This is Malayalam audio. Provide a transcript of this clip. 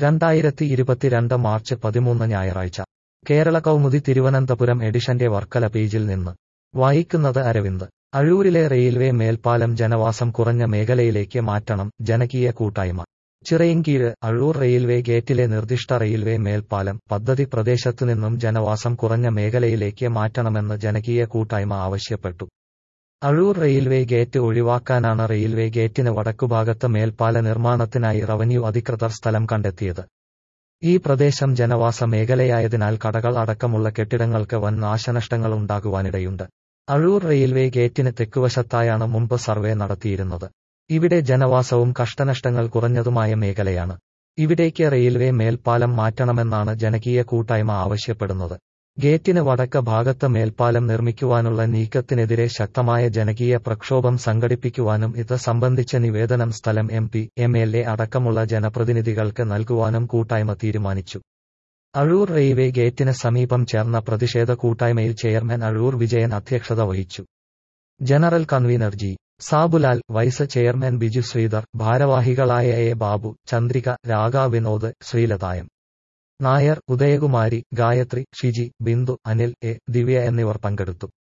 രണ്ടായിരത്തി ഇരുപത്തിരണ്ട് മാർച്ച് പതിമൂന്ന് ഞായറാഴ്ച കേരള കൗമുദി തിരുവനന്തപുരം എഡിഷന്റെ വർക്കല പേജിൽ നിന്ന് വായിക്കുന്നത് അരവിന്ദ് അഴൂരിലെ റെയിൽവേ മേൽപ്പാലം ജനവാസം കുറഞ്ഞ മേഖലയിലേക്ക് മാറ്റണം ജനകീയ കൂട്ടായ്മ ചിറയിൻകീഴ് അഴൂർ റെയിൽവേ ഗേറ്റിലെ നിർദ്ദിഷ്ട റെയിൽവേ മേൽപ്പാലം പദ്ധതി പ്രദേശത്തുനിന്നും ജനവാസം കുറഞ്ഞ മേഖലയിലേക്ക് മാറ്റണമെന്ന് ജനകീയ കൂട്ടായ്മ ആവശ്യപ്പെട്ടു അഴൂർ റെയിൽവേ ഗേറ്റ് ഒഴിവാക്കാനാണ് റെയിൽവേ ഗേറ്റിന് വടക്കുഭാഗത്ത് മേൽപ്പാല നിർമ്മാണത്തിനായി റവന്യൂ അധികൃതർ സ്ഥലം കണ്ടെത്തിയത് ഈ പ്രദേശം ജനവാസ മേഖലയായതിനാൽ കടകൾ അടക്കമുള്ള കെട്ടിടങ്ങൾക്ക് വൻ നാശനഷ്ടങ്ങൾ ഉണ്ടാകുവാനിടയുണ്ട് അഴൂർ റെയിൽവേ ഗേറ്റിന് തെക്കുവശത്തായാണ് മുമ്പ് സർവേ നടത്തിയിരുന്നത് ഇവിടെ ജനവാസവും കഷ്ടനഷ്ടങ്ങൾ കുറഞ്ഞതുമായ മേഖലയാണ് ഇവിടേക്ക് റെയിൽവേ മേൽപ്പാലം മാറ്റണമെന്നാണ് ജനകീയ കൂട്ടായ്മ ആവശ്യപ്പെടുന്നത് ഗേറ്റിന് വടക്ക് ഭാഗത്ത് മേൽപ്പാലം നിർമ്മിക്കുവാനുള്ള നീക്കത്തിനെതിരെ ശക്തമായ ജനകീയ പ്രക്ഷോഭം സംഘടിപ്പിക്കുവാനും ഇത് സംബന്ധിച്ച നിവേദനം സ്ഥലം M P M L A അടക്കമുള്ള ജനപ്രതിനിധികൾക്ക് നൽകുവാനും കൂട്ടായ്മ തീരുമാനിച്ചു അഴൂർ റെയിൽവേ ഗേറ്റിന് സമീപം ചേർന്ന പ്രതിഷേധ കൂട്ടായ്മയിൽ ചെയർമാൻ അഴൂർ വിജയൻ അധ്യക്ഷത വഹിച്ചു general convener G Sabulal vice chairman Biju Sreedhar ഭാരവാഹികളായ എ ബാബു ചന്ദ്രിക രാഗ വിനോദ് ശ്രീലതായം നായർ ഉദയകുമാരി ഗായത്രി ഷിജി ബിന്ദു അനിൽ എ ദിവ്യ എന്നിവർ പങ്കെടുത്തു